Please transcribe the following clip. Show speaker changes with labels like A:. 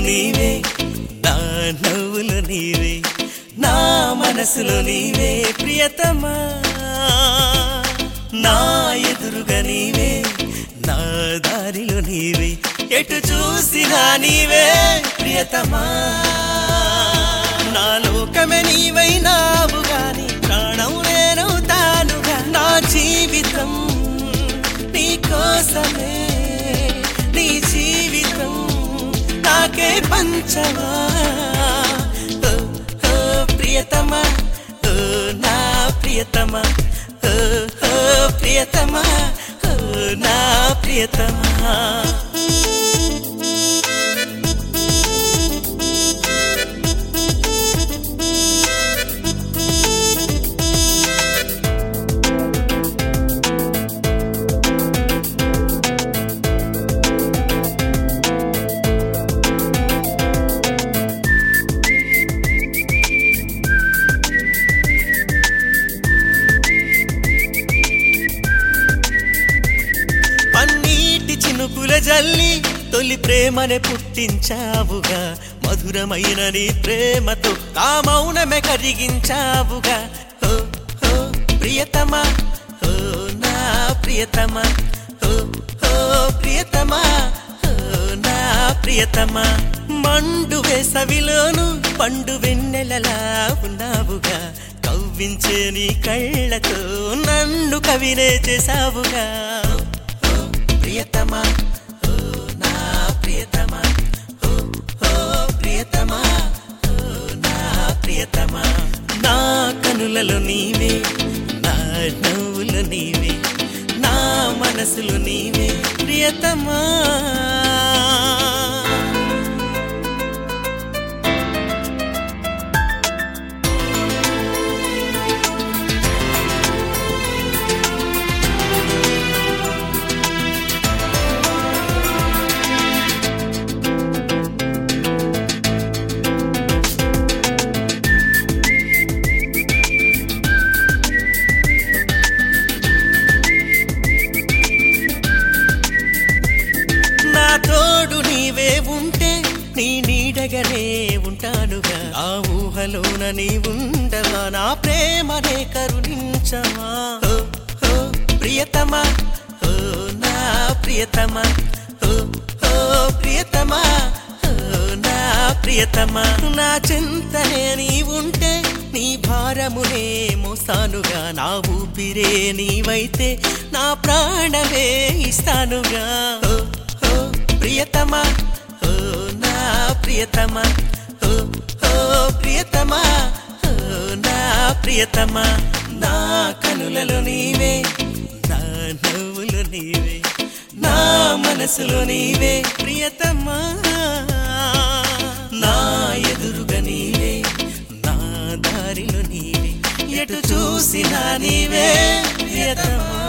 A: నీవే నా నవ్వులు నీవే నా మనసులో నీవే ప్రియతమా నా ఎదురుగా నీవే నా దారిలో నీవే ఎటు చూసినా నీవే ప్రియతమా నా లోకమే నీవైనావు గాని ప్రాణం నేనవుతానుగా నా జీవితం నీ కోసమే నీ జీవితం నాకే పంచవా ఓ, ఓ, ప్రియతమా ఓ, నా ప్రియతమా ఓ, ఓ, ప్రియతమా ఓ, నా ప్రియతమా పన్నీటి చినుకుల జల్లి తొలి ప్రేమనే పుట్టించావుగా మధురమైన నీ ప్రేమతో ఆ మౌనమే కరిగించావుగా ఓ ఓ ప్రియతమా ఓ నా ప్రియతమా ఓ ఓ ప్రియతమా ఓ నా ప్రియతమా మండు వేసవిలోను పండు వెన్నెలలా ఉన్నావుగా కవ్వించే నీ కళ్ళతో నన్ను కవినే చేసావుగా ఓ ప్రియతమా ఓ నా ప్రియతమా ఓ ఓ ప్రియతమా ఓ నా ప్రియతమా నా కనులలో నీవే నా నవ్వులు నీవే నా మనసులు నీవే ప్రియతమా నా తోడు నీవే ఉంటే నీ నీడగనే ఉంటానుగా ఆ ఊహలోన నీ ఉండవా నా ప్రేమనే కరుణించవా ఓ, ఓ, ప్రియతమా ఓ నా ప్రియతమా ఓ, ఓ ప్రియతమా ఓ నా ప్రియతమా నా చింతనే నీ ఉంటే నీ భారమునే మోసానుగా నా ఊపిరే నీవైతే నా ప్రాణమే ఇస్తానుగా ఓ ఓ ప్రియతమా ఓ నా ప్రియతమా ఓ ఓ ప్రియతమా ఓ నా ప్రియతమా నా కనులలో నీవే నా నవ్వులు నీవే నా మనసులో నీవే ప్రియతమా నా ఎదురుగా నీవే నా దారిలో నీవే ఎటు చూసినా నీవే ప్రియతమా